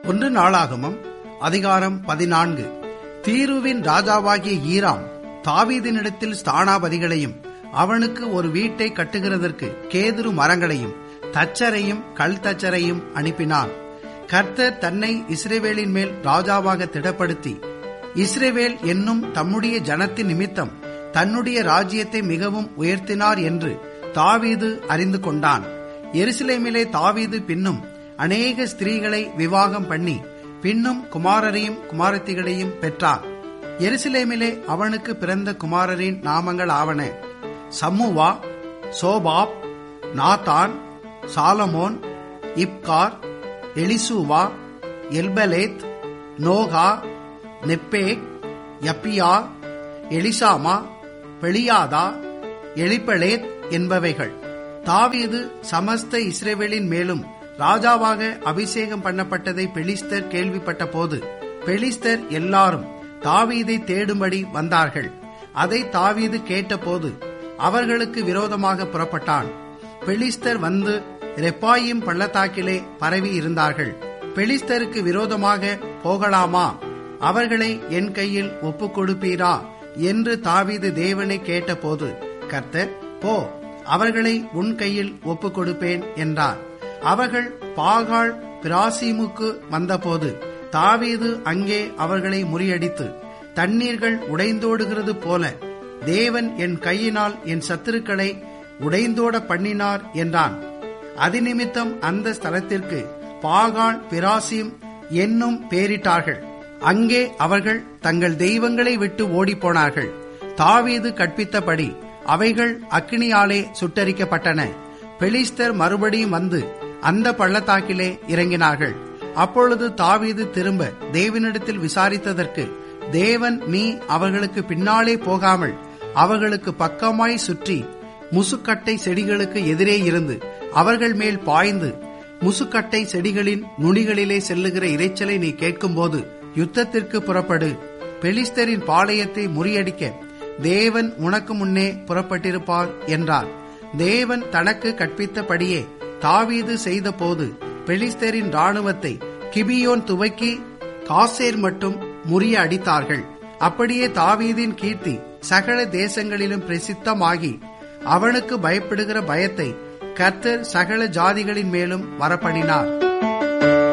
ஒன்று நாளாகமம் அதிகாரம் பதினான்கு தீருவின் ராஜாவாகிய ஈராம் தாவீதினிடத்தில் ஸ்தானாபதிகளையும் அவனுக்கு ஒரு வீட்டை கட்டுகிறதற்கு கேதுரு மரங்களையும் தச்சரையும் கல் தச்சரையும் அனுப்பினான் கர்த்தர் தன்னை இஸ்ரேவேலின் மேல் ராஜாவாக திடப்படுத்தி இஸ்ரேவேல் என்னும் தம்முடைய ஜனத்தின் நிமித்தம் தன்னுடைய ராஜ்யத்தை மிகவும் உயர்த்தினார் என்று தாவீது அறிந்து கொண்டான் எருசலேமிலே தாவீது பின்னும் அநேக ஸ்திரீகளை விவாகம் பண்ணி பின்னும் குமாரரையும் குமாரத்திகளையும் பெற்றான் எருசலேமிலே அவனுக்கு பிறந்த குமாரரின் நாமங்கள் ஆவன சம்முவா சோபாப் நாத்தான் சாலமோன் இப்கார் எலிசூவா எல்பலேத் நோகா நெப்பேக் யப்பியா எலிசாமா பெளியாதா எலிப்பலேத் என்பவைகள் தாவீது சமஸ்த இஸ்ரேவேலின் மேலும் ராஜாவாக அபிஷேகம் பண்ணப்பட்டதை பெலிஸ்தர் கேள்விப்பட்ட போது பெலிஸ்தர் எல்லாரும் தாவீதை தேடும்படி வந்தார்கள் அதை தாவீது கேட்டபோது அவர்களுக்கு விரோதமாக புறப்பட்டான் பெலிஸ்தர் வந்து ரெப்பாயும் பள்ளத்தாக்கிலே பரவி இருந்தார்கள் பெலிஸ்தருக்கு விரோதமாக போகலாமா அவர்களை என் கையில் ஒப்புக் கொடுப்பீரா என்று தாவீது தேவனை கேட்டபோது கர்த்தர் போ அவர்களை உன் கையில் ஒப்புக் கொடுப்பேன் என்றார் அவர்கள் பாகால் பிராசிமுக்கு வந்தபோது தாவீது அங்கே அவர்களை முறியடித்து தண்ணீர்கள் உடைந்தோடுகிறது போல தேவன் என் கையினால் என் சத்துருக்களை உடைந்தோட பண்ணினார் என்றான் அதிநிமித்தம் அந்த ஸ்தலத்திற்கு பாகால் பிராசிம் என்னும் பேரிட்டார்கள் அங்கே அவர்கள் தங்கள் தெய்வங்களை விட்டு ஓடிப்போனார்கள் தாவீது கற்பித்தபடி அவைகள் அக்கினியாலே சுட்டரிக்கப்பட்டன பெலிஸ்தர் மறுபடியும் வந்து அந்த பள்ளத்தாக்கிலே இறங்கினார்கள் அப்பொழுது தாவீது திரும்ப தேவனிடத்தில் விசாரித்ததற்கு தேவன் நீ அவர்களுக்கு பின்னாலே போகாமல் அவர்களுக்கு பக்கமாய் சுற்றி முசுக்கட்டை செடிகளுக்கு எதிரே இருந்து அவர்கள் மேல் பாய்ந்து முசுக்கட்டை செடிகளின் நுனிகளிலே செல்லுகிற இறைச்சலை நீ கேட்கும்போது யுத்தத்திற்கு புறப்படு பெலிஸ்தரின் பாளையத்தை முறியடிக்க தேவன் உனக்கு முன்னே புறப்பட்டிருப்பார் என்றார் தேவன் தனக்கு கற்பித்தபடியே தாவீது செய்தபோது பெலிஸ்தரின் ராணுவத்தை கிபியோன் துவக்கி காசேர் மட்டும் முறிய அடித்தார்கள் அப்படியே தாவீதின் கீர்த்தி சகல தேசங்களிலும் பிரசித்தமாகி அவனுக்கு பயப்படுகிற பயத்தை கர்த்தர் சகல ஜாதிகளின் மேலும் வரப்பண்ணினார்